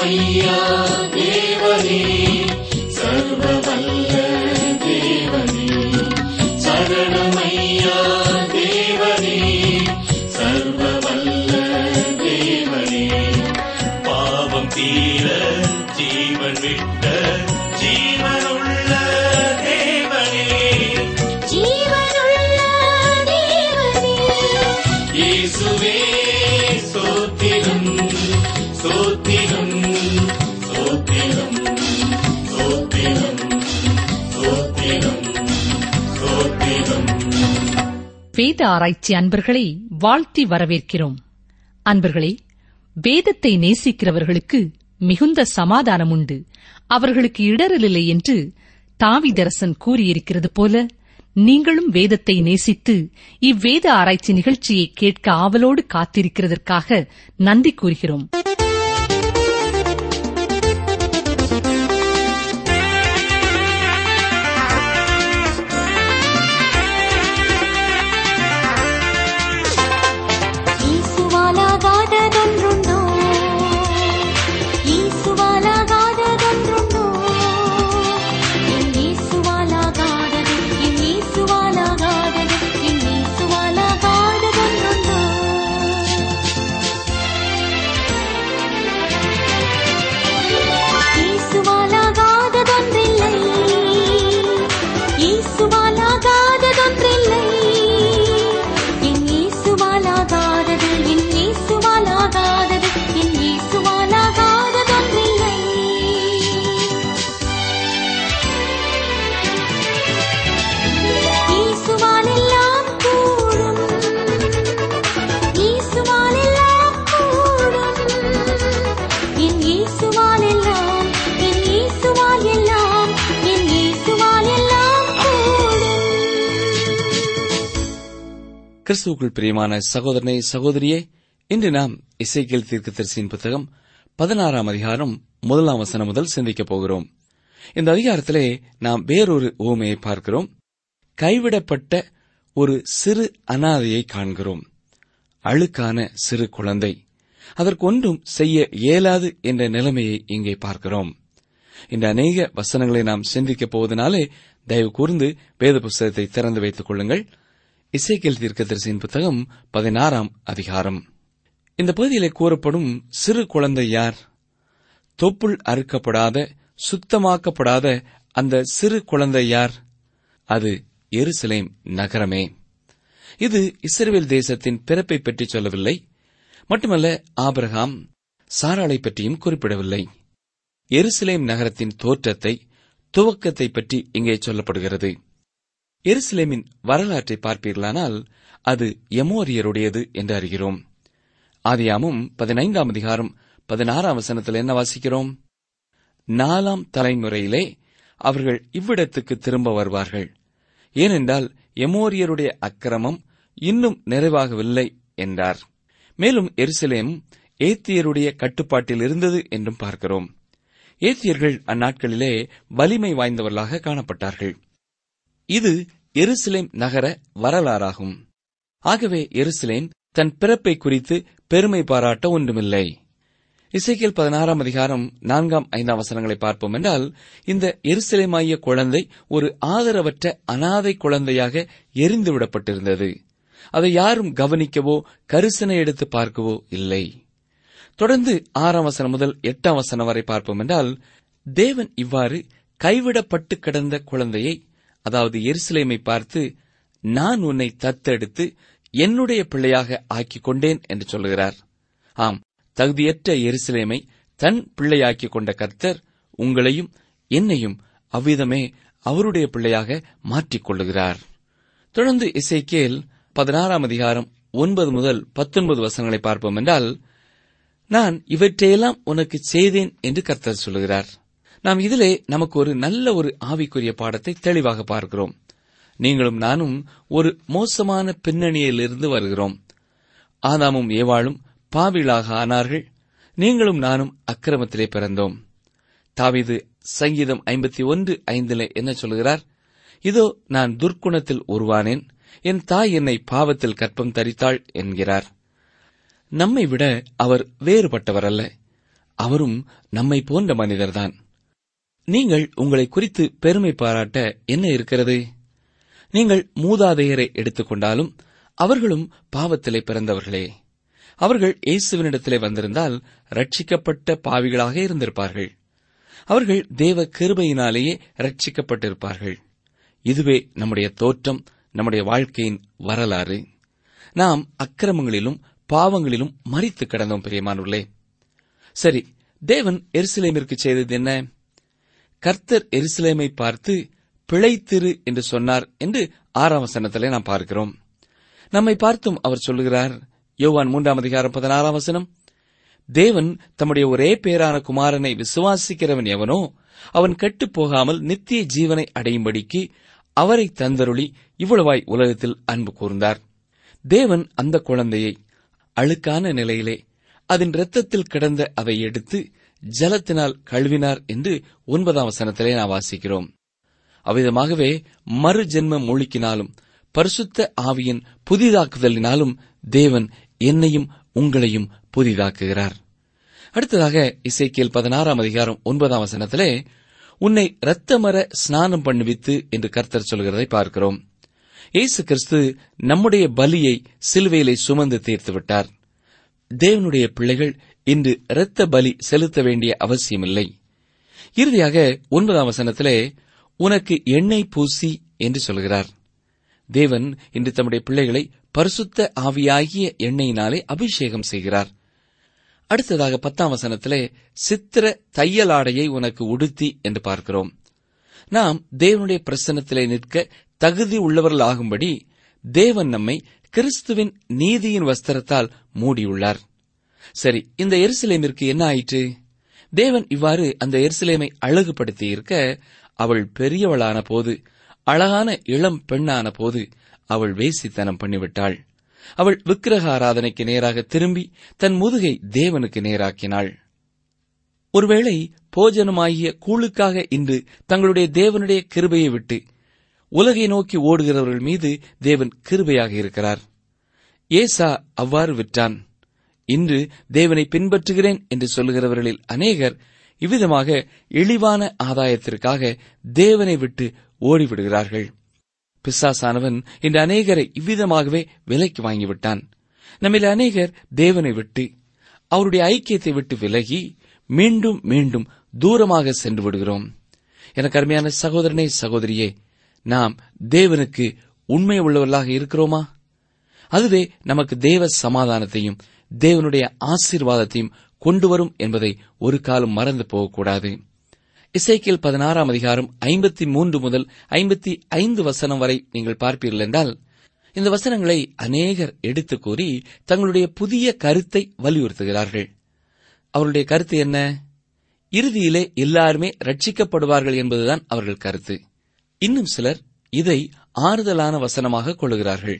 சரணமையா தேவனே சர்வ வல்ல தேவனே சரணமையா தேவனே சர்வ வல்ல தேவனே பாவம் தீர ஜீவன் விட்ட ஜீவனுள்ள தேவனே ஜீவனுள்ள தேவனே இயேசுவே ஸ்தோத்திரம் ஸ்தோத்திரம் ஸ்தோத்திரம் ஸ்தோத்திரம் ஸ்தோத்திரம் ஸ்தோத்திரம் வேத ஆராய்ச்சி அன்பர்களை வாழ்த்தி வரவேற்கிறோம் அன்பர்களே வேதத்தை நேசிக்கிறவர்களுக்கு மிகுந்த சமாதானம் உண்டு அவர்களுக்கு இடரலில்லை என்று தாவிதரசன் கூறியிருக்கிறது போல நீங்களும் வேதத்தை நேசித்து இவ்வேத ஆராய்ச்சி நிகழ்ச்சியை கேட்க ஆவலோடு காத்திருக்கிறதற்காக நன்றி கூறுகிறோம் ஈசுவாலாகாததொன்றுண்டோ ஈசுவாலாகாததொன்றுண்டோ என் ஈசுவாலாகாதது என் ஈசுவாலாகாதது என் ஈசுவாலாகாததொன்றுண்டோ ஈசுவாலாகாததொன்றில்லை ஈசுவாலாகாததொன்றில்லை என் ஈசுவாலாகாதது என் ஈசுவாலாகாதது என் ஈசுவாலாகாததொன்றில்லை ஈசுவாலெல்லாம் கூடும் ஈசுவாலெல்லாம் கூடும் என் ஈசுவாலெல்லாம் என் ஈசுவாலெல்லாம் என் ஈசுவாலெல்லாம் கூடும் கிறிஸ்துவுக்குள் பிரியமான சகோதரனே சகோதரியே இன்று நாம் இசைக்கேல் தீர்க்கதரிசியின் புத்தகம் பதினாறாம் அதிகாரம் முதலாம் வசனம் முதல் சிந்திக்கப் போகிறோம் இந்த அதிகாரத்திலே நாம் வேறொரு ஊமையை பார்க்கிறோம் கைவிடப்பட்ட ஒரு சிறு அனாதையை காண்கிறோம் அழுக்கான சிறு குழந்தை அதற்கு ஒன்றும் செய்ய இயலாது என்ற நிலைமையை இங்கே பார்க்கிறோம் இந்த அநேக வசனங்களை நாம் சிந்திக்கப் போவதனாலே தயவு கூர்ந்து வேத புஸ்தகத்தை திறந்து வைத்துக் கொள்ளுங்கள் இசைக்கேல் தீர்க்கதரிசியின் புத்தகம் பதினாறாம் அதிகாரம் இந்த பகுதியிலே கூறப்படும் சிறு குழந்தை யார் தொப்புள் அறுக்கப்படாத சுத்தமாக்கப்படாத அந்த சிறு குழந்தை யார் அது எருசலேம் நகரமே இது இஸ்ரவேல் தேசத்தின் பிறப்பை பற்றி சொல்லவில்லை மட்டுமல்ல ஆபிரகாம் சாராளை பற்றியும் குறிப்பிடவில்லை எருசலேம் நகரத்தின் தோற்றத்தை துவக்கத்தை பற்றி இங்கே சொல்லப்படுகிறது எருசலேமின் வரலாற்றை பார்ப்பீர்களானால் அது எமோரியருடையது என்று அறிகிறோம் ஆதியாமும் பதினைந்தாம் அதிகாரம் பதினாறாம் வசனத்தில் என்ன வாசிக்கிறோம் நாலாம் தலைமுறையிலே அவர்கள் இவ்விடத்துக்கு திரும்ப வருவார்கள் ஏனென்றால் எமோரியருடைய அக்கிரமம் இன்னும் நிறைவாகவில்லை என்றார் மேலும் எருசலேம் ஏத்தியருடைய கட்டுப்பாட்டில் இருந்தது என்றும் பார்க்கிறோம் ஏத்தியர்கள் அந்நாட்களிலே வலிமை வாய்ந்தவர்களாக காணப்பட்டார்கள் இது எருசலேம் நகர வரலாறாகும் ஆகவே எருசலேம் தன் பிறப்பை குறித்து பெருமை பாராட்ட ஒன்றுமில்லை இசைக்கியல் பதினாறாம் அதிகாரம் நான்காம் ஐந்தாம் வசனங்களை பார்ப்போம் என்றால் இந்த எருசலேமாகிய குழந்தை ஒரு ஆதரவற்ற அனாதை குழந்தையாக எரிந்துவிடப்பட்டிருந்தது அதை யாரும் கவனிக்கவோ கரிசனை எடுத்து பார்க்கவோ இல்லை தொடர்ந்து ஆறாம் வசனம் முதல் எட்டாம் வசனம் வரை பார்ப்போம் என்றால் தேவன் இவ்வாறு கைவிடப்பட்டு கிடந்த குழந்தையை அதாவது எருசலேமை பார்த்து நான் உன்னை தத்தெடுத்து என்னுடைய பிள்ளையாக ஆக்கிக் கொண்டேன் என்று சொல்லுகிறார் ஆம் தகுதியற்ற எருசலேமை தன் பிள்ளையாக்கிக் கொண்ட கர்த்தர் உங்களையும் என்னையும் அவ்விதமே அவருடைய பிள்ளையாக மாற்றிக் கொள்ளுகிறார் தொடர்ந்து இசைக்கேல் பதினாறாம் அதிகாரம் ஒன்பது முதல் பத்தொன்பது வசனங்களை பார்ப்போம் என்றால் நான் இவற்றையெல்லாம் உனக்கு செய்தேன் என்று கர்த்தர் சொல்லுகிறார் நாம் இதிலே நமக்கு ஒரு நல்ல ஒரு ஆவிக்குரிய பாடத்தை தெளிவாக பார்க்கிறோம் நீங்களும் நானும் ஒரு மோசமான பின்னணியிலிருந்து வருகிறோம் ஆதாமும் ஏவாளும் பாவிகளாக ஆனார்கள் நீங்களும் நானும் அக்கிரமத்திலே பிறந்தோம் தாவீது சங்கீதம் ஐம்பத்தி ஒன்று ஐந்திலே என்ன சொல்கிறார் இதோ நான் துர்க்குணத்தில் உருவானேன் என் தாய் என்னை பாவத்தில் கற்பம் தரித்தாள் என்கிறார் நம்மை விட அவர் வேறுபட்டவர் அல்ல அவரும் நம்மை போன்ற மனிதர்தான் நீங்கள் உங்களை குறித்து பெருமை பாராட்ட என்ன இருக்கிறது நீங்கள் மூதாதையரை எடுத்துக்கொண்டாலும் அவர்களும் பாவத்திலே பிறந்தவர்களே அவர்கள் இயேசுவினிடத்திலே வந்திருந்தால் ரட்சிக்கப்பட்ட பாவிகளாக இருந்திருப்பார்கள் அவர்கள் தேவ கிருபையினாலேயே ரட்சிக்கப்பட்டிருப்பார்கள் இதுவே நம்முடைய தோற்றம் நம்முடைய வாழ்க்கையின் வரலாறு நாம் அக்கிரமங்களிலும் பாவங்களிலும் மறித்து கிடந்தோம் பிரியமானவர்களே சரி தேவன் எருசலேமிற்கு செய்தது என்ன கர்த்தர் எருசலேமை பார்த்து பிழைத்திரு என்று சொன்னார் என்று ஆறாம் வசனத்திலே நாம் பார்க்கிறோம் நம்மை பார்த்தும் அவர் சொல்லுகிறார் யோவான் மூன்றாம் அதிகாரம் பதினாறாம் வசனம் தேவன் தம்முடைய ஒரே பேரான குமாரனை விசுவாசிக்கிறவன் எவனோ அவன் கெட்டுப் போகாமல் நித்திய ஜீவனை அடையும்படிக்கு அவரை தந்தருளி இவ்வளவாய் உலகத்தில் அன்பு கூர்ந்தார் தேவன் அந்த குழந்தையை அழுக்கான நிலையிலே அதன் இரத்தத்தில் கிடந்த அதை எடுத்து ஜலத்தினால் கழுவினார் என்று ஒன்பதாம் வசனத்திலே நாம் வாசிக்கிறோம் அவ்விதமாகவே மறு ஜென்ம மூழ்கினாலும் பரிசுத்த ஆவியின் புதிதாக்குதலினாலும் தேவன் என்னையும் உங்களையும் புதிதாக்குகிறார் அடுத்ததாக இசைக்கியல் பதினாறாம் அதிகாரம் ஒன்பதாம் வசனத்திலே உன்னை இரத்தமர ஸ்நானம் பண்ணுவித்து என்று கர்த்தர் சொல்கிறதை பார்க்கிறோம் இயேசு கிறிஸ்து நம்முடைய பலியை சிலுவையிலே சுமந்து தீர்த்து விட்டார் தேவனுடைய பிள்ளைகள் இன்று இரத்த பலி செலுத்த வேண்டிய அவசியமில்லை இறுதியாக ஒன்பதாம் வசனத்திலே உனக்கு எண்ணெய் பூசி என்று சொல்கிறார் தேவன் இன்று தம்முடைய பிள்ளைகளை பரிசுத்த ஆவியாகிய எண்ணெயினாலே அபிஷேகம் செய்கிறார் அடுத்ததாக பத்தாம் வசனத்திலே சித்திர தையலாடையை உனக்கு உடுத்தி என்று பார்க்கிறோம் நாம் தேவனுடைய பிரசன்னத்திலே நிற்க தகுதி உள்ளவர்கள் ஆகும்படி தேவன் நம்மை கிறிஸ்துவின் நீதியின் வஸ்திரத்தால் மூடியுள்ளார் சரி இந்த எருசலேமிற்கு என்ன ஆயிற்று தேவன் இவ்வாறு அந்த எருசலேமை அழகுபடுத்தி இருக்க அவள் பெரியவளான போது அழகான இளம் பெண்ணான போது அவள் வேசித்தனம் பண்ணிவிட்டாள் அவள் விக்கிரக ஆராதனைக்கு நேராக திரும்பி தன் முதுகை தேவனுக்கு நேராக்கினாள் ஒருவேளை போஜனமாகிய கூழுக்காக இன்று தங்களுடைய தேவனுடைய கிருபையை விட்டு உலகை நோக்கி ஓடுகிறவர்கள் மீது தேவன் கிருபையாக இருக்கிறார் ஏசா அவ்வாறு விற்றான் இன்று தேவனை பின்பற்றுகிறேன் என்று சொல்லுகிறவர்களில் அநேகர் இவ்விதமாக இழிவான ஆதாயத்திற்காக தேவனை விட்டு ஓடிவிடுகிறார்கள் பிசாசானவன் இன்று அநேகரை இவ்விதமாகவே விலைக்கு வாங்கிவிட்டான் நம்மில் அநேகர் தேவனை விட்டு அவருடைய ஐக்கியத்தை விட்டு விலகி மீண்டும் மீண்டும் தூரமாக சென்று விடுகிறோம் எனக்கு அருமையான சகோதரனே சகோதரியே நாம் தேவனுக்கு உண்மை உள்ளவர்களாக இருக்கிறோமா அதுவே நமக்கு தேவ சமாதானத்தையும் தேவனுடைய ஆசீர்வாதத்தையும் கொண்டு வரும் என்பதை ஒரு காலம் மறந்து போகக்கூடாது இசைக்கியல் பதினாறாம் அதிகாரம் ஐம்பத்தி மூன்று முதல் ஐம்பத்தி ஐந்து வசனம் வரை நீங்கள் பார்ப்பீர்கள் என்றால் இந்த வசனங்களை அநேகர் எடுத்துக் கூறி தங்களுடைய புதிய கருத்தை வலியுறுத்துகிறார்கள் அவருடைய கருத்து என்ன இறுதியிலே எல்லாருமே ரட்சிக்கப்படுவார்கள் என்பதுதான் அவர்கள் கருத்து இன்னும் சிலர் இதை ஆறுதலான வசனமாக கொள்ளுகிறார்கள்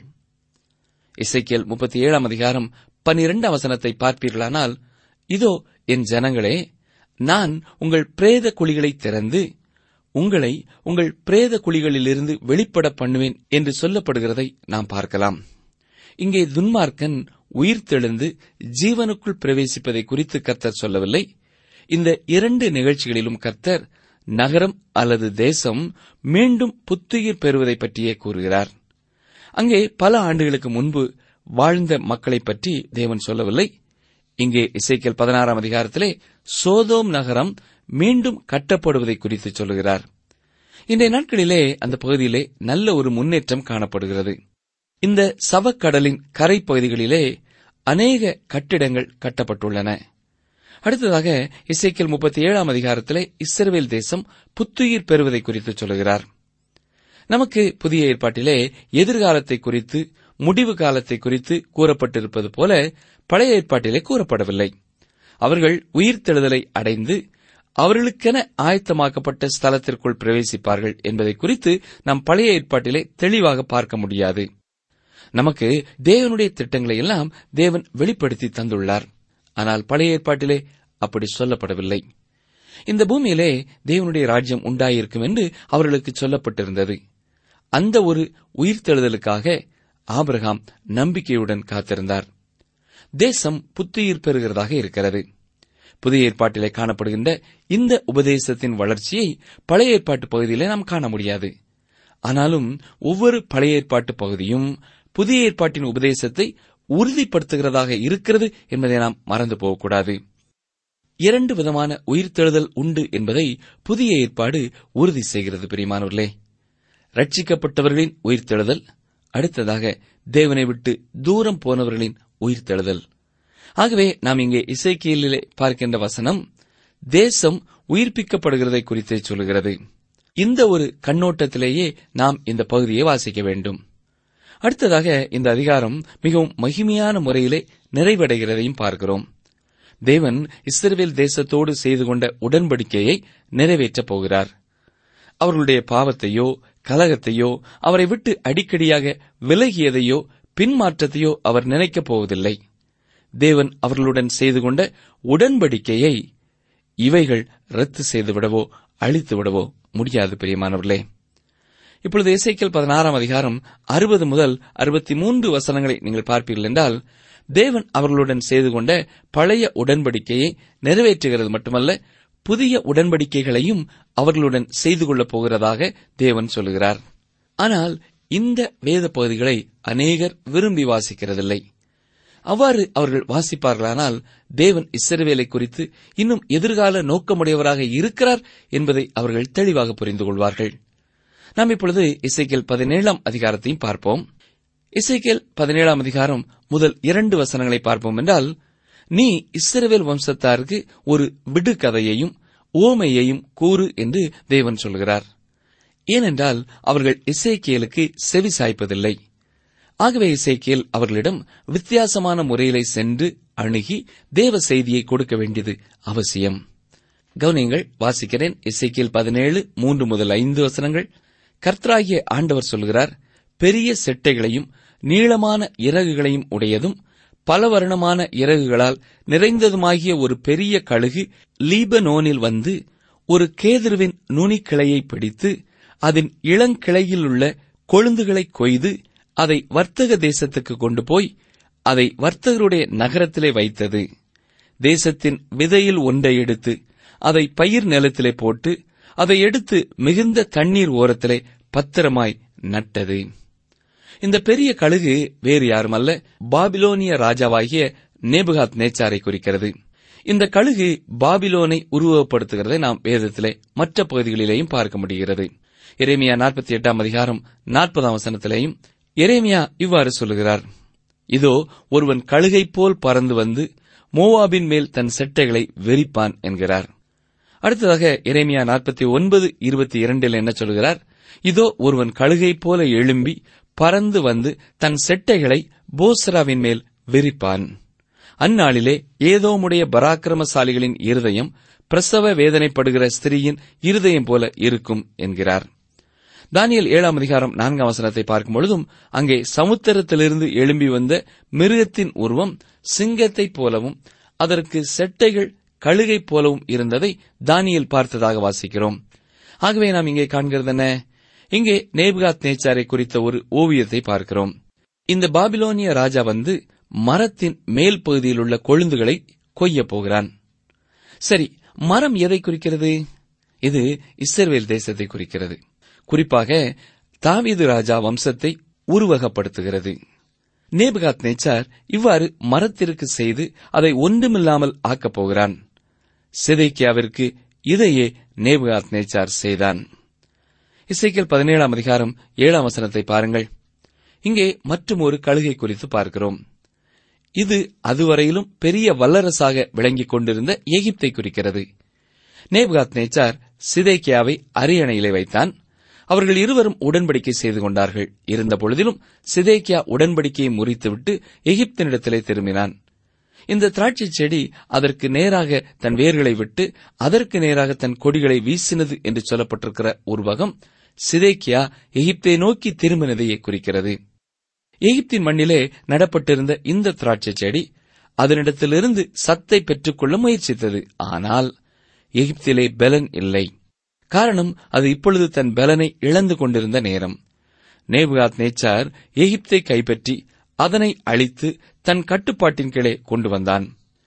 இசைக்கியல் முப்பத்தி ஏழாம் அதிகாரம் பனிரெண்டாம் வசனத்தை பார்ப்பீர்களானால் இதோ என் ஜனங்களே நான் உங்கள் பிரேத குழிகளை திறந்து உங்களை உங்கள் பிரேத குழிகளிலிருந்து வெளிப்பட பண்ணுவேன் என்று சொல்லப்படுகிறதை நாம் பார்க்கலாம் இங்கே துன்மார்க்கன் உயிர்த்தெழுந்து ஜீவனுக்குள் பிரவேசிப்பதை குறித்து கர்த்தர் சொல்லவில்லை இந்த இரண்டு நிகழ்ச்சிகளிலும் கர்த்தர் நகரம் அல்லது தேசம் மீண்டும் புத்துயிர் பெறுவதை பற்றியே கூறுகிறார் அங்கே பல ஆண்டுகளுக்கு முன்பு வாழ்ந்த மக்களைப் பற்றி தேவன் சொல்லவில்லை இங்கே இசைக்கல் பதினாறாம் அதிகாரத்திலே சோதோம் நகரம் மீண்டும் கட்டப்படுவதை குறித்து சொல்லுகிறார் இன்றைய நாட்களிலே அந்த பகுதியிலே நல்ல ஒரு முன்னேற்றம் காணப்படுகிறது இந்த சவக்கடலின் கரைப்பகுதிகளிலே அநேக கட்டிடங்கள் கட்டப்பட்டுள்ளன அடுத்ததாக இசைக்கல் முப்பத்தி ஏழாம் அதிகாரத்திலே இஸ்ரவேல் தேசம் புத்துயிர் பெறுவதை குறித்து சொல்லுகிறார் நமக்கு புதிய ஏற்பாட்டிலே எதிர்காலத்தை குறித்து முடிவு காலத்தை குறித்து கூறப்பட்டிருப்பது போல பழைய ஏற்பாட்டிலே கூறப்படவில்லை அவர்கள் உயிர்த்தெழுதலை அடைந்து அவர்களுக்கென ஆயத்தமாக்கப்பட்ட ஸ்தலத்திற்குள் பிரவேசிப்பார்கள் என்பதை குறித்து நாம் பழைய ஏற்பாட்டிலே தெளிவாக பார்க்க முடியாது நமக்கு தேவனுடைய திட்டங்களை எல்லாம் தேவன் வெளிப்படுத்தி தந்துள்ளார் ஆனால் பழைய ஏற்பாட்டிலே அப்படி சொல்லப்படவில்லை இந்த பூமியிலே தேவனுடைய ராஜ்யம் உண்டாயிருக்கும் என்று அவர்களுக்கு சொல்லப்பட்டிருந்தது அந்த ஒரு உயிர்த்தெழுதலுக்காக ஆபிரகாம் நம்பிக்கையுடன் காத்திருந்தார் தேசம் புத்துயிர் பெறுகிறதாக இருக்கிறது புதிய ஏற்பாட்டிலே காணப்படுகின்ற இந்த உபதேசத்தின் வளர்ச்சியை பழைய ஏற்பாட்டு பகுதியிலே நாம் காண முடியாது ஆனாலும் ஒவ்வொரு பழைய ஏற்பாட்டு பகுதியும் புதிய ஏற்பாட்டின் உபதேசத்தை உறுதிப்படுத்துகிறதாக இருக்கிறது என்பதை நாம் மறந்து போகக்கூடாது இரண்டு விதமான உயிர்த்தெழுதல் உண்டு என்பதை புதிய ஏற்பாடு உறுதி செய்கிறது பிரியமானவர்களே ரட்சிக்கப்பட்டவர்களின் உயிர்த்தெழுதல் அடுத்ததாக தேவனை விட்டு தூரம் போனவர்களின் உயிர்த்தெழுதல் ஆகவே நாம் இங்கே இசைக்கியலிலே பார்க்கின்ற வசனம் தேசம் உயிர்ப்பிக்கப்படுகிறதை குறித்தே சொல்கிறது இந்த ஒரு கண்ணோட்டத்திலேயே நாம் இந்த பகுதியை வாசிக்க வேண்டும் அடுத்ததாக இந்த அதிகாரம் மிகவும் மகிமையான முறையிலே நிறைவடைகிறதையும் பார்க்கிறோம் தேவன் இஸ்ரவேல் தேசத்தோடு செய்து கொண்ட உடன்படிக்கையை நிறைவேற்றப் போகிறார் அவர்களுடைய பாவத்தையோ கலகத்தையோ அவரை விட்டு அடிக்கடியாக விலகியதையோ பின்மாற்றத்தையோ அவர் நினைக்கப் போவதில்லை தேவன் அவர்களுடன் செய்து கொண்ட உடன்படிக்கையை இவைகள் ரத்து செய்துவிடவோ அழித்துவிடவோ முடியாது பிரியமானவர்களே இப்பொழுது இசைக்கல் பதினாறாம் அதிகாரம் அறுபது முதல் அறுபத்தி மூன்று வசனங்களை நீங்கள் பார்ப்பீர்கள் என்றால் தேவன் அவர்களுடன் செய்து கொண்ட பழைய உடன்படிக்கையை நிறைவேற்றுகிறது மட்டுமல்ல புதிய உடன்படிக்கைகளையும் அவர்களுடன் செய்து கொள்ளப் போகிறதாக தேவன் சொல்கிறார் ஆனால் இந்த வேத பகுதிகளை அநேகர் விரும்பி வாசிக்கிறதில்லை அவ்வாறு அவர்கள் வாசிப்பார்களானால் தேவன் இஸ்ரவேலை குறித்து இன்னும் எதிர்கால நோக்கமுடையவராக இருக்கிறார் என்பதை அவர்கள் தெளிவாக புரிந்து கொள்வார்கள் நாம் இப்பொழுது இசைக்கேல் பதினேழாம் அதிகாரத்தையும் பார்ப்போம் இசைக்கேல் பதினேழாம் அதிகாரம் முதல் இரண்டு வசனங்களை பார்ப்போம் என்றால் நீ இஸ்ரவேல் வம்சத்தாருக்கு ஒரு விடுகதையையும் ஓமையையும் கூறு என்று தேவன் சொல்கிறார் ஏனென்றால் அவர்கள் இசைக்கியலுக்கு செவி சாய்ப்பதில்லை ஆகவே இசைக்கியல் அவர்களிடம் வித்தியாசமான முறையிலே சென்று அணுகி தேவ செய்தியை கொடுக்க வேண்டியது அவசியம் கவனியங்கள் வாசிக்கிறேன் இசைக்கியல் பதினேழு மூன்று முதல் ஐந்து வசனங்கள் கர்த்தராகிய ஆண்டவர் சொல்கிறார் பெரிய செட்டைகளையும் நீளமான இறகுகளையும் உடையதும் பலவர்ணமான இறகுகளால் நிறைந்ததுமாகிய ஒரு பெரிய கழுகு லீபனோனில் வந்து ஒரு கேதுருவின் நுனிக்கிளையை பிடித்து அதன் இளங்கிளையில் உள்ள கொழுந்துகளை கொய்து அதை வர்த்தக தேசத்துக்கு கொண்டு போய் அதை வர்த்தகருடைய நகரத்திலே வைத்தது தேசத்தின் விதையில் ஒன்றை எடுத்து அதை பயிர் நிலத்திலே போட்டு அதை எடுத்து மிகுந்த தண்ணீர் ஓரத்திலே பத்திரமாய் நட்டது இந்த பெரிய கழுகு வேறு யாருமல்ல பாபிலோனிய ராஜாவாகிய நேபுகாத் நேச்சாரை குறிக்கிறது இந்த கழுகு பாபிலோனை உருவகப்படுத்துகிறதை நாம் வேதத்திலே மற்ற பகுதிகளிலேயும் பார்க்க முடிகிறது எரேமியா நாற்பத்தி எட்டாம் அதிகாரம் நாற்பதாம் வசனத்திலேயும் எரேமியா இவ்வாறு சொல்லுகிறார் இதோ ஒருவன் கழுகை போல் பறந்து வந்து மோவாபின் மேல் தன் செட்டைகளை வெறிப்பான் என்கிறார் அடுத்ததாக எரேமியா நாற்பத்தி ஒன்பது இருபத்தி இரண்டில் என்ன சொல்கிறார் இதோ ஒருவன் கழுகை போல எழும்பி பறந்து வந்து தன் செட்டைகளை போசராவின் மேல் விரிப்பான் அந்நாளிலே ஏதோமுடைய பராக்கிரமசாலிகளின் இருதயம் பிரசவ வேதனைப்படுகிற ஸ்திரீயின் இருதயம் போல இருக்கும் என்கிறார் தானியல் ஏழாம் அதிகாரம் நான்காம் வசனத்தை பார்க்கும் பொழுதும் அங்கே சமுத்திரத்திலிருந்து எழும்பி வந்த மிருகத்தின் உருவம் சிங்கத்தைப் போலவும் அதற்கு செட்டைகள் கழுகை போலவும் இருந்ததை தானியல் பார்த்ததாக வாசிக்கிறோம் ஆகவே நாம் இங்கே காண்கிறது என்ன இங்கே நேபுகாத் நேச்சாரை குறித்த ஒரு ஓவியத்தை பார்க்கிறோம் இந்த பாபிலோனிய ராஜா வந்து மரத்தின் மேல் பகுதியில் உள்ள கொழுந்துகளை கொய்ய போகிறான் சரி மரம் எதை குறிக்கிறது இது இஸ்ரவேல் தேசத்தை குறிக்கிறது குறிப்பாக தாவீது ராஜா வம்சத்தை உருவகப்படுத்துகிறது நேபுகாத் நேச்சார் இவ்வாறு மரத்திற்கு செய்து அதை ஒன்றுமில்லாமல் ஆக்கப் போகிறான் சிதைக்கியாவிற்கு இதையே நேபுகாத் நேச்சார் செய்தான் இசைக்கல் பதினேழாம் அதிகாரம் ஏழாம் வசனத்தை பாருங்கள் இங்கே மற்றும் ஒரு கழுகை குறித்து பார்க்கிறோம் இது அதுவரையிலும் பெரிய வல்லரசாக விளங்கிக் கொண்டிருந்த எகிப்தை குறிக்கிறது நேபுகாத் நேச்சார் சிதைக்கியாவை அரியணையிலே வைத்தான் அவர்கள் இருவரும் உடன்படிக்கை செய்து கொண்டார்கள் இருந்த பொழுதிலும் சிதேக்கியா உடன்படிக்கையை முறித்துவிட்டு எகிப்தினிடத்திலே திரும்பினான் இந்த திராட்சை செடி அதற்கு நேராக தன் வேர்களை விட்டு அதற்கு நேராக தன் கொடிகளை வீசினது என்று சொல்லப்பட்டிருக்கிற உருவகம் சிதேக்கியா எகிப்தை நோக்கி திரும்பினதையே குறிக்கிறது எகிப்தின் மண்ணிலே நடப்பட்டிருந்த இந்த திராட்சை செடி அதனிடத்திலிருந்து சத்தை பெற்றுக்கொள்ள முயற்சித்தது ஆனால் எகிப்திலே பலன் இல்லை காரணம் அது இப்பொழுது தன் பலனை இழந்து கொண்டிருந்த நேரம் நேபுகாத் நேச்சார் எகிப்தை கைப்பற்றி அதனை அழித்து தன் கட்டுப்பாட்டின் கீழே கொண்டு வந்தான்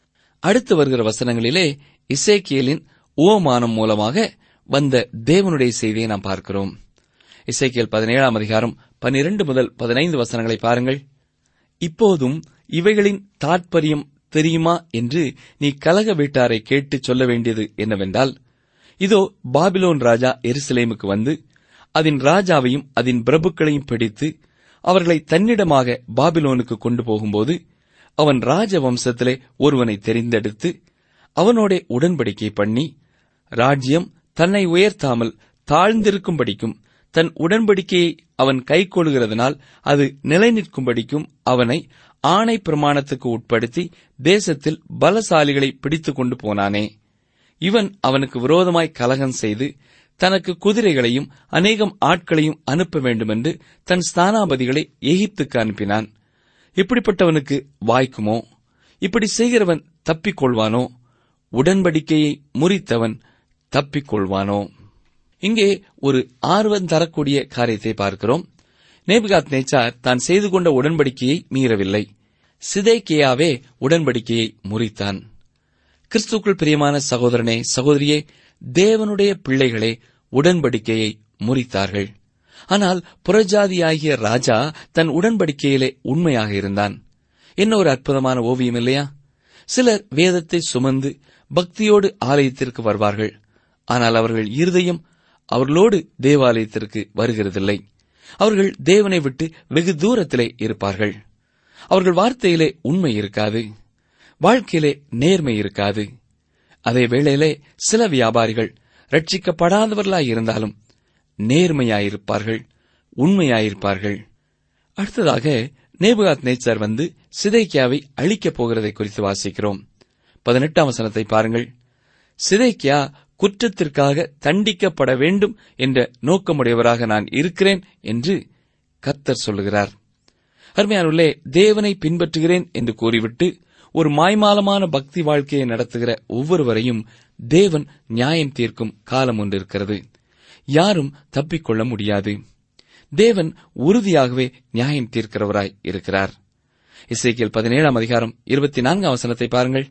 அடுத்து வருகிற வசனங்களிலே இசைக்கியலின் உவமானம் மூலமாக வந்த தேவனுடைய செய்தியை நாம் பார்க்கிறோம் இசைக்கியல் பதினேழாம் அதிகாரம் பன்னிரண்டு முதல் பதினைந்து வசனங்களை பாருங்கள் இப்போதும் இவைகளின் தாற்பயம் தெரியுமா என்று நீ கலக வீட்டாரை கேட்டுச் சொல்ல வேண்டியது என்னவென்றால் இதோ பாபிலோன் ராஜா எருசலேமுக்கு வந்து அதன் ராஜாவையும் அதன் பிரபுக்களையும் பிடித்து அவர்களை தன்னிடமாக பாபிலோனுக்கு கொண்டு போகும்போது அவன் ராஜ வம்சத்திலே ஒருவனை தெரிந்தெடுத்து அவனோடே உடன்படிக்கை பண்ணி ராஜ்யம் தன்னை உயர்த்தாமல் தாழ்ந்திருக்கும்படிக்கும் தன் உடன்படிக்கையை அவன் கைக்கொள்கிறதனால் அது நிலைநிற்கும்படிக்கும் அவனை ஆணை பிரமாணத்துக்கு உட்படுத்தி தேசத்தில் பலசாலிகளை பிடித்துக் கொண்டு போனானே இவன் அவனுக்கு விரோதமாய் கலகம் செய்து தனக்கு குதிரைகளையும் அநேகம் ஆட்களையும் அனுப்ப வேண்டுமென்று தன் ஸ்தானாபதிகளை எகிப்துக்கு அனுப்பினான் இப்படிப்பட்டவனுக்கு வாய்க்குமோ இப்படி செய்கிறவன் தப்பிக் கொள்வானோ உடன்படிக்கையை முறித்தவன் தப்பிக் கொள்வானோ இங்கே ஒரு ஆர்வம் தரக்கூடிய காரியத்தை பார்க்கிறோம் நேபுகாத் நேச்சார் தான் செய்து கொண்ட உடன்படிக்கையை மீறவில்லை சிதேக்கியாவே உடன்படிக்கையை முறித்தான் கிறிஸ்துக்குள் பிரியமான சகோதரனே சகோதரியே தேவனுடைய பிள்ளைகளே உடன்படிக்கையை முறித்தார்கள் ஆனால் புறஜாதியாகிய ராஜா தன் உடன்படிக்கையிலே உண்மையாக இருந்தான் என்ன ஒரு அற்புதமான ஓவியம் இல்லையா சிலர் வேதத்தை சுமந்து பக்தியோடு ஆலயத்திற்கு வருவார்கள் ஆனால் அவர்கள் இருதயம் அவர்களோடு தேவாலயத்திற்கு வருகிறதில்லை அவர்கள் தேவனை விட்டு வெகு தூரத்திலே இருப்பார்கள் அவர்கள் வார்த்தையிலே உண்மை இருக்காது வாழ்க்கையிலே நேர்மை இருக்காது அதே வேளையிலே சில வியாபாரிகள் ரட்சிக்கப்படாதவர்களாய் இருந்தாலும் நேர்மையாயிருப்பார்கள் உண்மையாயிருப்பார்கள் அடுத்ததாக நேபுகாத் நேச்சர் வந்து சிதைக்கியாவை அழிக்கப் போகிறதை குறித்து வாசிக்கிறோம் பதினெட்டாம் வசனத்தை பாருங்கள் சிதைக்கியா குற்றத்திற்காக தண்டிக்கப்பட வேண்டும் என்ற நோக்கமுடையவராக நான் இருக்கிறேன் என்று கர்த்தர் சொல்லுகிறார் அருமையானுள்ளே தேவனை பின்பற்றுகிறேன் என்று கூறிவிட்டு ஒரு மாய்மாலமான பக்தி வாழ்க்கையை நடத்துகிற ஒவ்வொருவரையும் தேவன் நியாயம் தீர்க்கும் காலம் ஒன்று இருக்கிறது யாரும் தப்பிக்கொள்ள முடியாது தேவன் உறுதியாகவே நியாயம் தீர்க்கிறவராய் இருக்கிறார் இசைக்கியல் பதினேழாம் அதிகாரம் இருபத்தி நான்காம் வசனத்தை பாருங்கள்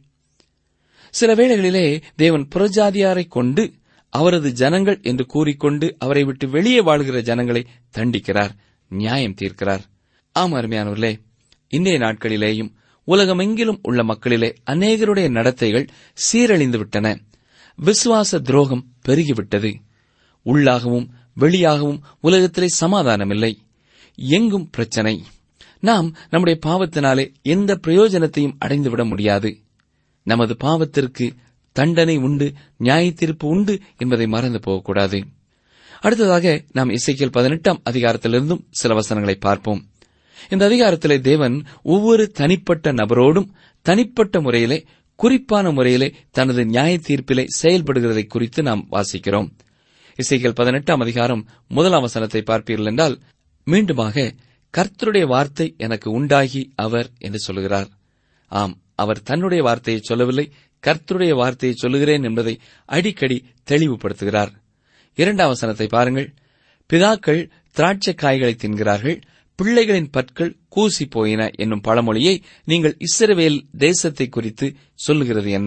சில வேளைகளிலே தேவன் புறஜாதியாரை கொண்டு அவரது ஜனங்கள் என்று கூறிக்கொண்டு அவரை விட்டு வெளியே வாழ்கிற ஜனங்களை தண்டிக்கிறார் நியாயம் தீர்க்கிறார் ஆம் அருமையானவர்களே இன்றைய நாட்களிலேயும் உலகமெங்கிலும் உள்ள மக்களிலே அநேகருடைய நடத்தைகள் சீரழிந்து விட்டன விசுவாச துரோகம் பெருகிவிட்டது உள்ளாகவும் வெளியாகவும் உலகத்திலே சமாதானமில்லை எங்கும் பிரச்சனை நாம் நம்முடைய பாவத்தினாலே எந்த பிரயோஜனத்தையும் அடைந்துவிட முடியாது நமது பாவத்திற்கு தண்டனை உண்டு நியாயத்தீர்ப்பு உண்டு என்பதை மறந்து போகக்கூடாது அடுத்ததாக நாம் இசைக்கியல் பதினெட்டாம் அதிகாரத்திலிருந்தும் சில வசனங்களை பார்ப்போம் இந்த அதிகாரத்திலே தேவன் ஒவ்வொரு தனிப்பட்ட நபரோடும் தனிப்பட்ட முறையிலே குறிப்பான முறையிலே தனது நியாய தீர்ப்பிலே செயல்படுகிறதை குறித்து நாம் வாசிக்கிறோம் இசைகள் பதினெட்டாம் அதிகாரம் முதலாம் வசனத்தை பார்ப்பீர்கள் என்றால் மீண்டுமாக கர்த்தருடைய வார்த்தை எனக்கு உண்டாகி அவர் என்று சொல்கிறார் ஆம் அவர் தன்னுடைய வார்த்தையை சொல்லவில்லை கர்த்தருடைய வார்த்தையை சொல்லுகிறேன் என்பதை அடிக்கடி தெளிவுபடுத்துகிறார் இரண்டாம் வசனத்தை பாருங்கள் பிதாக்கள் திராட்சை காய்களை தின்கிறார்கள் பிள்ளைகளின் பற்கள் கூசி போயின என்னும் பழமொழியை நீங்கள் இஸ்ரவேல் தேசத்தை குறித்து சொல்லுகிறது என்ன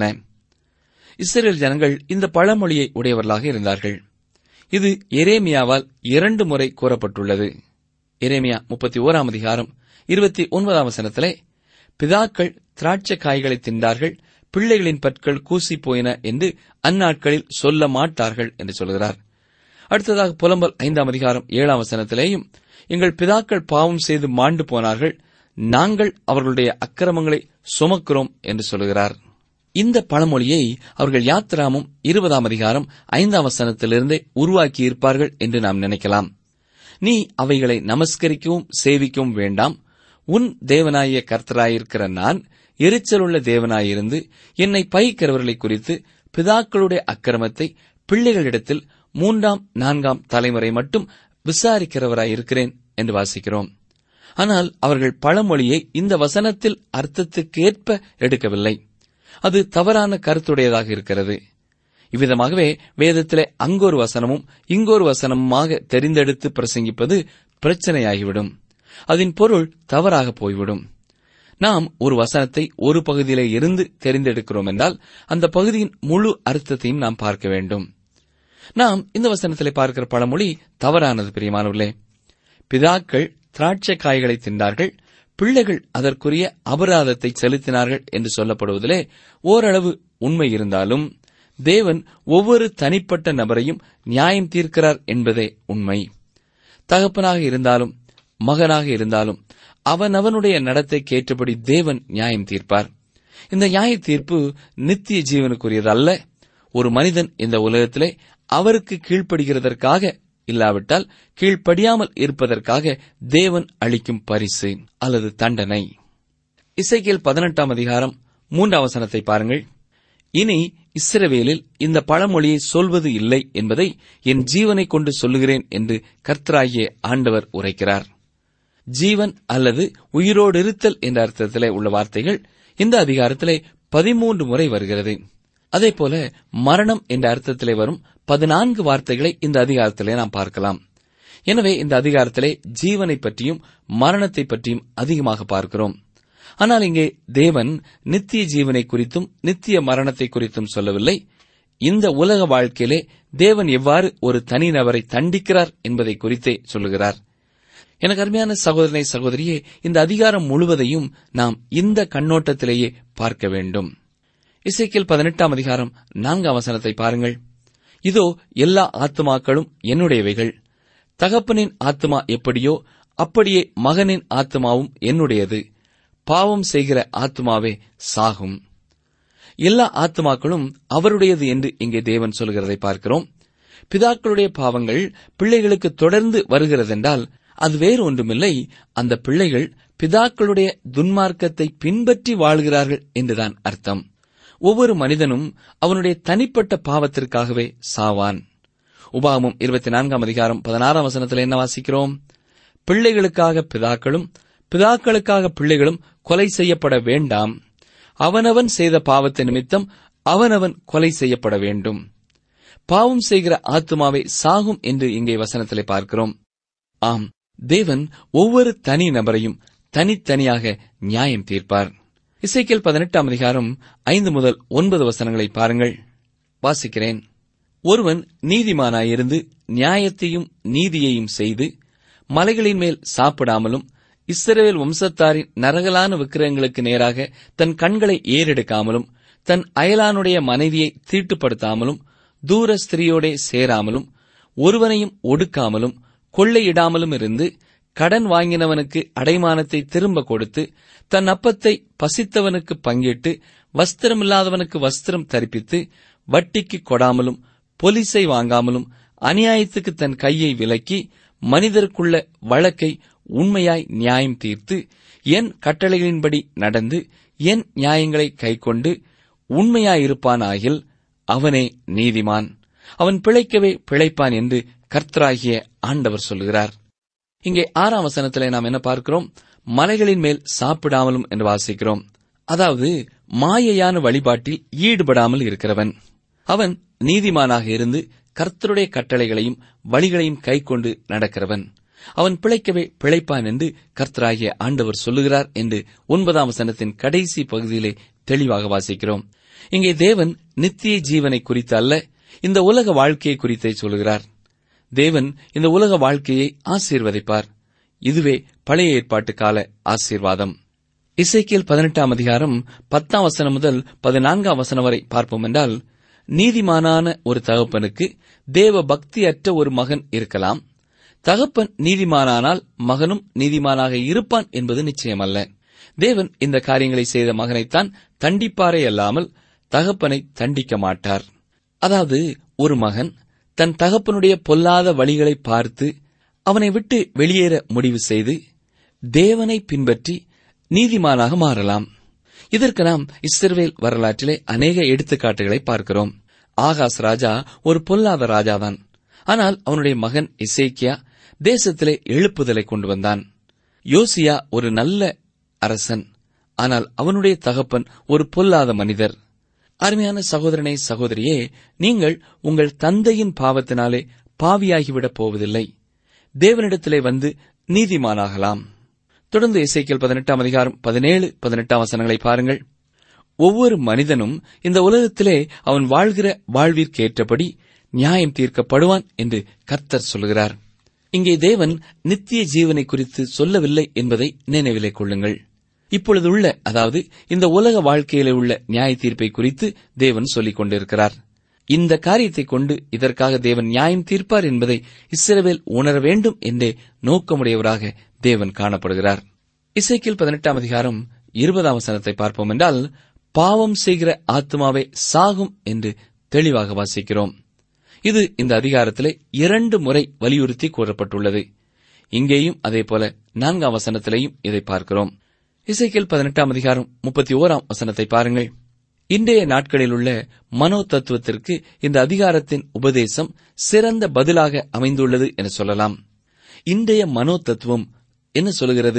இஸ்ரேல் ஜனங்கள் இந்த பழமொழியை உடையவர்களாக இருந்தார்கள் இது எரேமியாவால் இரண்டு முறை கூறப்பட்டுள்ளது எரேமியா முப்பத்தி ஓராம் அதிகாரம் இருபத்தி ஒன்பதாம் வசனத்திலே பிதாக்கள் திராட்சை காய்களை தின்றார்கள் பிள்ளைகளின் பற்கள் கூசி போயின என்று அந்நாட்களில் சொல்ல மாட்டார்கள் என்று சொல்கிறார் அடுத்ததாக புலம்பல் ஐந்தாம் அதிகாரம் ஏழாம் வசனத்திலேயும் எங்கள் பிதாக்கள் பாவம் செய்து மாண்டு போனார்கள் நாங்கள் அவர்களுடைய அக்கிரமங்களை சுமக்கிறோம் என்று சொல்கிறார் இந்த பழமொழியை அவர்கள் யாத்திராமும் இருபதாம் அதிகாரம் ஐந்தாம் வசனத்திலிருந்தே உருவாக்கி இருப்பார்கள் என்று நாம் நினைக்கலாம் நீ அவைகளை நமஸ்கரிக்கவும் சேவிக்கவும் வேண்டாம் உன் தேவனாய கர்த்தராயிருக்கிற நான் எரிச்சலுள்ள தேவனாயிருந்து என்னை பயிக்கிறவர்களை குறித்து பிதாக்களுடைய அக்கிரமத்தை பிள்ளைகளிடத்தில் மூன்றாம் நான்காம் தலைமுறை மட்டும் விசாரிக்கிறவராயிருக்கிறேன் என்று வாசிக்கிறோம் ஆனால் அவர்கள் பழமொழியை இந்த வசனத்தில் அர்த்தத்துக்கேற்ப எடுக்கவில்லை அது தவறான கருத்துடையதாக இருக்கிறது இவ்விதமாகவே வேதத்திலே அங்கொரு வசனமும் இங்கொரு வசனமுமாக தெரிந்தெடுத்து பிரசங்கிப்பது பிரச்சனையாகிவிடும் அதன் பொருள் தவறாக போய்விடும் நாம் ஒரு வசனத்தை ஒரு பகுதியிலே இருந்து தெரிந்தெடுக்கிறோம் என்றால் அந்த பகுதியின் முழு அர்த்தத்தையும் நாம் பார்க்க வேண்டும் நாம் இந்த வசனத்திலே பார்க்கிற பழமொழி தவறானது பிரியமானவர்களே பிதாக்கள் திராட்சை காய்களை தின்றார்கள் பிள்ளைகள் அதற்குரிய அபராதத்தை செலுத்தினார்கள் என்று சொல்லப்படுவதிலே ஓரளவு உண்மை இருந்தாலும் தேவன் ஒவ்வொரு தனிப்பட்ட நபரையும் நியாயம் தீர்க்கிறார் என்பதே உண்மை தகப்பனாக இருந்தாலும் மகனாக இருந்தாலும் அவனவனுடைய நடத்தைக்கு ஏற்றபடி தேவன் நியாயம் தீர்ப்பார் இந்த நியாய தீர்ப்பு நித்திய ஜீவனுக்குரியது அல்ல ஒரு மனிதன் இந்த உலகத்திலே அவருக்கு கீழ்ப்படுகிறதற்காக இல்லாவிட்டால் கீழ்ப்படியாமல் இருப்பதற்காக தேவன் அளிக்கும் பரிசு அல்லது தண்டனை இசைக்கியல் பதினெட்டாம் அதிகாரம் மூன்றாம் வசனத்தை பாருங்கள் இனி இஸ்ரவேலில் இந்த பழமொழியை சொல்வது இல்லை என்பதை என் ஜீவனை கொண்டு சொல்லுகிறேன் என்று கர்த்தராகிய ஆண்டவர் உரைக்கிறார் ஜீவன் அல்லது உயிரோடு இருத்தல் என்ற அர்த்தத்திலே உள்ள வார்த்தைகள் இந்த அதிகாரத்திலே பதிமூன்று முறை வருகிறது அதேபோல மரணம் என்ற அர்த்தத்திலே வரும் பதினான்கு வார்த்தைகளை இந்த அதிகாரத்திலே நாம் பார்க்கலாம் எனவே இந்த அதிகாரத்திலே ஜீவனை பற்றியும் மரணத்தை பற்றியும் அதிகமாக பார்க்கிறோம் ஆனால் இங்கே தேவன் நித்திய ஜீவனை குறித்தும் நித்திய மரணத்தை குறித்தும் சொல்லவில்லை இந்த உலக வாழ்க்கையிலே தேவன் எவ்வாறு ஒரு தனிநபரை தண்டிக்கிறார் என்பதை குறித்தே சொல்லுகிறார் எனக்கு அருமையான சகோதரனை சகோதரியே இந்த அதிகாரம் முழுவதையும் நாம் இந்த கண்ணோட்டத்திலேயே பார்க்க வேண்டும் இசைக்கியல் பதினெட்டாம் அதிகாரம் நான்காம் வசனத்தை பாருங்கள் இதோ எல்லா ஆத்துமாக்களும் என்னுடையவைகள் தகப்பனின் ஆத்துமா எப்படியோ அப்படியே மகனின் ஆத்துமாவும் என்னுடையது பாவம் செய்கிற ஆத்துமாவே சாகும் எல்லா ஆத்துமாக்களும் அவருடையது என்று இங்கே தேவன் சொல்கிறதை பார்க்கிறோம் பிதாக்களுடைய பாவங்கள் பிள்ளைகளுக்கு தொடர்ந்து வருகிறதென்றால் அது வேறு ஒன்றுமில்லை அந்த பிள்ளைகள் பிதாக்களுடைய துன்மார்க்கத்தை பின்பற்றி வாழ்கிறார்கள் என்றுதான் அர்த்தம் ஒவ்வொரு மனிதனும் அவனுடைய தனிப்பட்ட பாவத்திற்காகவே சாவான் உபாகமம் இருபத்தி நான்காம் அதிகாரம் பதினாறாம் வசனத்தில் என்ன வாசிக்கிறோம் பிள்ளைகளுக்காக பிதாக்களும் பிதாக்களுக்காக பிள்ளைகளும் கொலை செய்யப்பட வேண்டாம் அவனவன் செய்த பாவத்தை நிமித்தம் அவனவன் கொலை செய்யப்பட வேண்டும் பாவம் செய்கிற ஆத்துமாவை சாகும் என்று இங்கே வசனத்திலே பார்க்கிறோம் ஆம் தேவன் ஒவ்வொரு தனி நபரையும் தனித்தனியாக நியாயம் தீர்ப்பார் இசைக்கேல் பதினெட்டாம் அதிகாரம் ஐந்து முதல் ஒன்பது வசனங்களை பாருங்கள் வாசிக்கிறேன் ஒருவன் நீதிமானாயிருந்து நியாயத்தையும் நீதியையும் செய்து மலைகளின் மேல் சாப்பிடாமலும் இஸ்ரவேல் வம்சத்தாரின் நரகலான விக்கிரகங்களுக்கு நேராக தன் கண்களை ஏறெடுக்காமலும் தன் அயலானுடைய மனைவியை தீட்டுப்படுத்தாமலும் தூர ஸ்திரியோடே சேராமலும் ஒருவனையும் ஒடுக்காமலும் கொள்ளையிடாமலும் இருந்து கடன் வாங்கினவனுக்கு அடைமானத்தை திரும்ப கொடுத்து தன் அப்பத்தை பசித்தவனுக்கு பங்கிட்டு வஸ்திரமில்லாதவனுக்கு வஸ்திரம் தரிப்பித்து வட்டிக்கு கொடாமலும் பொலிசை வாங்காமலும் அநியாயத்துக்கு தன் கையை விலக்கி மனிதருக்குள்ள வழக்கை உண்மையாய் நியாயம் தீர்த்து என் கட்டளைகளின்படி நடந்து என் நியாயங்களை கைக்கொண்டு உண்மையாயிருப்பானாகில் அவனே நீதிமான் அவன் பிழைக்கவே பிழைப்பான் என்று கர்த்தராகிய ஆண்டவர் சொல்லுகிறார் இங்கே ஆறாம் வசனத்திலே நாம் என்ன பார்க்கிறோம் மலைகளின் மேல் சாப்பிடாமலும் என்று வாசிக்கிறோம் அதாவது மாயையான வழிபாட்டில் ஈடுபடாமல் இருக்கிறவன் அவன் நீதிமானாக இருந்து கர்த்தருடைய கட்டளைகளையும் வழிகளையும் கைக்கொண்டு நடக்கிறவன் அவன் பிழைக்கவே பிழைப்பான் என்று கர்த்தராகிய ஆண்டவர் சொல்லுகிறார் என்று ஒன்பதாம் வசனத்தின் கடைசி பகுதியிலே தெளிவாக வாசிக்கிறோம் இங்கே தேவன் நித்திய ஜீவனை குறித்து அல்ல இந்த உலக வாழ்க்கையை குறித்தே சொல்லுகிறார் தேவன் இந்த உலக வாழ்க்கையை ஆசீர்வதிப்பார் இதுவே பழைய ஏற்பாட்டு கால ஆசீர்வாதம் இசைக்கியல் பதினெட்டாம் அதிகாரம் பத்தாம் வசனம் முதல் பதினான்காம் வசனம் வரை பார்ப்போம் என்றால் நீதிமானான ஒரு தகப்பனுக்கு தேவ பக்தியற்ற ஒரு மகன் இருக்கலாம் தகப்பன் நீதிமானானால் மகனும் நீதிமானாக இருப்பான் என்பது நிச்சயமல்ல தேவன் இந்த காரியங்களை செய்த மகனைத்தான் தண்டிப்பாரே அல்லாமல் தகப்பனை தண்டிக்க மாட்டார் அதாவது ஒரு மகன் தன் தகப்பனுடைய பொல்லாத வழிகளை பார்த்து அவனை விட்டு வெளியேற முடிவு செய்து தேவனை பின்பற்றி நீதிமானாக மாறலாம் இதற்கு நாம் இஸ்ரவேல் வரலாற்றிலே அநேக எடுத்துக்காட்டுகளை பார்க்கிறோம் ஆகாஸ் ராஜா ஒரு பொல்லாத ராஜாதான் ஆனால் அவனுடைய மகன் இசேக்கியா தேசத்திலே எழுப்புதலை கொண்டு வந்தான் யோசியா ஒரு நல்ல அரசன் ஆனால் அவனுடைய தகப்பன் ஒரு பொல்லாத மனிதர் அருமையான சகோதரனே சகோதரியே நீங்கள் உங்கள் தந்தையின் பாவத்தினாலே பாவியாகிவிடப் போவதில்லை தேவனிடத்திலே வந்து நீதிமானாகலாம் தொடர்ந்து இசைக்கியல் பதினெட்டாம் அதிகாரம் பதினேழு பதினெட்டாம் வசனங்களை பாருங்கள் ஒவ்வொரு மனிதனும் இந்த உலகத்திலே அவன் வாழ்கிற வாழ்விற்கு ஏற்றபடி நியாயம் தீர்க்கப்படுவான் என்று கர்த்தர் சொல்கிறார் இங்கே தேவன் நித்திய ஜீவனை குறித்து சொல்லவில்லை என்பதை நினைவிலே கொள்ளுங்கள் இப்பொழுது உள்ள அதாவது இந்த உலக வாழ்க்கையிலே உள்ள நியாய தீர்ப்பை குறித்து தேவன் சொல்லிக் கொண்டிருக்கிறார் இந்த காரியத்தை கொண்டு இதற்காக தேவன் நியாயம் தீர்ப்பார் என்பதை இஸ்ரவேல் உணர வேண்டும் என்றே நோக்கமுடையவராக தேவன் காணப்படுகிறார் இசைக்கில் பதினெட்டாம் அதிகாரம் இருபதாம் வசனத்தை பார்ப்போம் என்றால் பாவம் செய்கிற ஆத்மாவை சாகும் என்று தெளிவாக வாசிக்கிறோம் இது இந்த அதிகாரத்திலே இரண்டு முறை வலியுறுத்தி கூறப்பட்டுள்ளது இங்கேயும் அதேபோல நான்காம் வசனத்திலேயும் இதை பார்க்கிறோம் இசைக்கில் பதினெட்டாம் அதிகாரம் முப்பத்தி ஓராம் வசனத்தை பாருங்கள் இன்றைய நாட்களில் உள்ள மனோ தத்துவத்திற்கு இந்த அதிகாரத்தின் உபதேசம் சிறந்த பதிலாக அமைந்துள்ளது என சொல்லலாம் இன்றைய மனோ தத்துவம் என்ன சொல்கிறது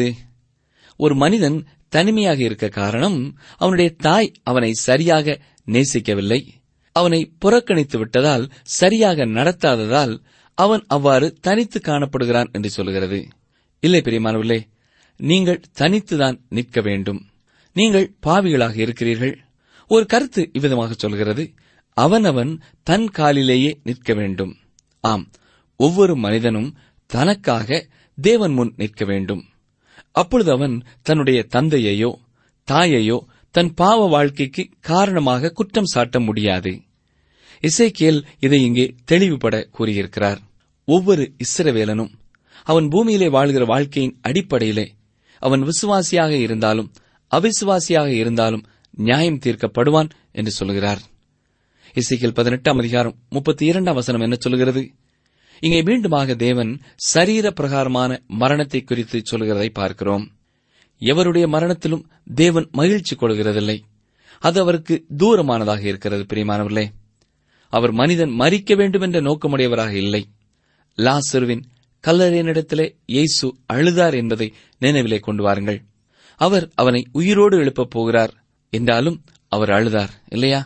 ஒரு மனிதன் தனிமையாக இருக்க காரணம் அவனுடைய தாய் அவனை சரியாக நேசிக்கவில்லை அவனை புறக்கணித்து விட்டதால் சரியாக நடத்தாததால் அவன் அவ்வாறு தனித்து காணப்படுகிறான் என்று சொல்கிறது இல்லை பெரியமானவர்களே நீங்கள் தனித்துதான் நிற்க வேண்டும் நீங்கள் பாவிகளாக இருக்கிறீர்கள் ஒரு கருத்து இவ்விதமாக சொல்கிறது அவனவன் தன் காலிலேயே நிற்க வேண்டும் ஆம் ஒவ்வொரு மனிதனும் தனக்காக தேவன் முன் நிற்க வேண்டும் அப்பொழுது அவன் தன்னுடைய தந்தையையோ தாயையோ தன் பாவ வாழ்க்கைக்கு காரணமாக குற்றம் சாட்ட முடியாது இசைக்கியல் இதை இங்கே தெளிவுபட கூறியிருக்கிறார் ஒவ்வொரு இஸ்ரவேலனும் அவன் பூமியிலே வாழ்கிற வாழ்க்கையின் அடிப்படையிலே அவன் விசுவாசியாக இருந்தாலும் அவிசுவாசியாக இருந்தாலும் நியாயம் தீர்க்கப்படுவான் என்று சொல்கிறார் இசைக்கியல் பதினெட்டாம் அதிகாரம் முப்பத்தி இரண்டாம் வசனம் என்ன சொல்கிறது இங்கே மீண்டுமாக தேவன் சரீர பிரகாரமான மரணத்தை குறித்து சொல்கிறதை பார்க்கிறோம் எவருடைய மரணத்திலும் தேவன் மகிழ்ச்சி கொள்கிறதில்லை அது அவருக்கு தூரமானதாக இருக்கிறது பிரியமானவர்களே அவர் மனிதன் மறிக்க வேண்டும் என்ற நோக்கமுடையவராக இல்லை லாசருவின் கல்லறையினிடத்திலே இயேசு அழுதார் என்பதை நினைவிலே கொண்டு வாருங்கள் அவர் அவனை உயிரோடு எழுப்பப் போகிறார் என்றாலும் அவர் அழுதார் இல்லையா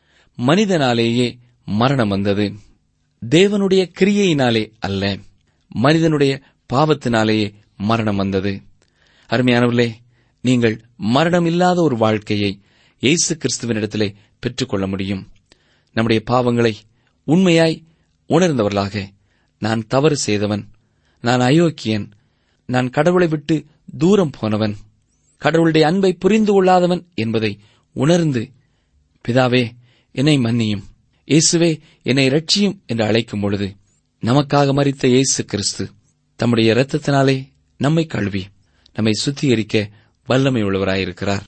மனிதனாலேயே மரணம் வந்தது தேவனுடைய கிரியையினாலே அல்ல மனிதனுடைய பாவத்தினாலேயே மரணம் வந்தது அருமையானவர்களே நீங்கள் மரணம் இல்லாத ஒரு வாழ்க்கையை இயேசு கிறிஸ்துவனிடத்திலே பெற்றுக்கொள்ள முடியும் நம்முடைய பாவங்களை உண்மையாய் உணர்ந்தவர்களாக நான் தவறு செய்தவன் நான் அயோக்கியன் நான் கடவுளை விட்டு தூரம் போனவன் கடவுளுடைய அன்பை புரிந்து கொள்ளாதவன் என்பதை உணர்ந்து பிதாவே என்னை மன்னியும் இயேசுவே என்னை ரட்சியும் என்று அழைக்கும் பொழுது நமக்காக மறித்த இயேசு கிறிஸ்து தம்முடைய இரத்தத்தினாலே நம்மை கழுவி நம்மை சுத்திகரிக்க வல்லமை உள்ளவராயிருக்கிறார்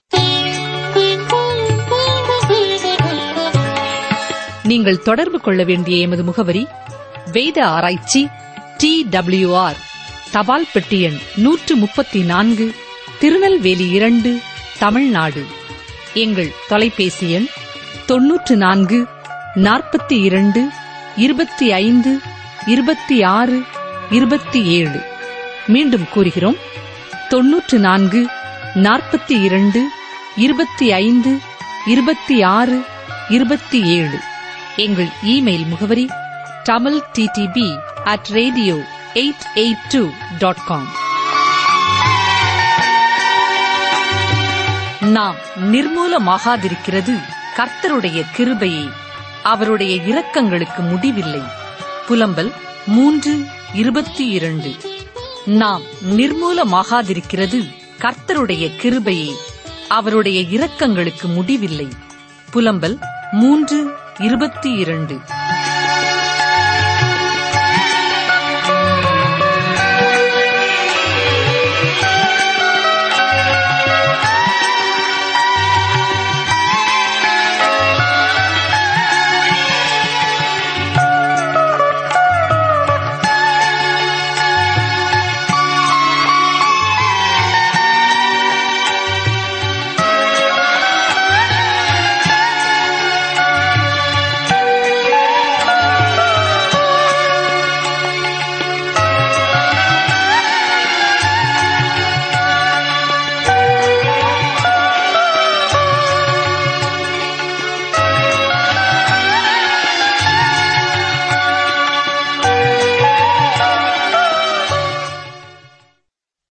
நீங்கள் தொடர்பு கொள்ள வேண்டிய எமது முகவரி வேத ஆராய்ச்சி டி ஆர் தபால் பெட்டி எண் நூற்று முப்பத்தி நான்கு திருநெல்வேலி இரண்டு தமிழ்நாடு எங்கள் தொலைபேசி எண் தொன்னூற்று நான்கு நாற்பத்தி இரண்டு இருபத்தி ஐந்து இருபத்தி ஆறு இருபத்தி ஏழு மீண்டும் கூறுகிறோம் தொன்னூற்று நான்கு நாற்பத்தி இரண்டு இருபத்தி ஐந்து இருபத்தி ஆறு இருபத்தி ஏழு எங்கள் இமெயில் முகவரி Tamil DTP at radio eight eight two dot com நாம் நிர்மூலமாகாதிருக்கிறது கர்த்தருடைய கிருபையே அவருடைய இரக்கங்களுக்கு முடிவில்லை புலம்பல் மூன்று இருபத்தி இரண்டு நாம் நிர்மூலமாகாதிருக்கிறது கர்த்தருடைய கிருபையே அவருடைய இரக்கங்களுக்கு முடிவில்லை புலம்பல் மூன்று இருபத்தி இரண்டு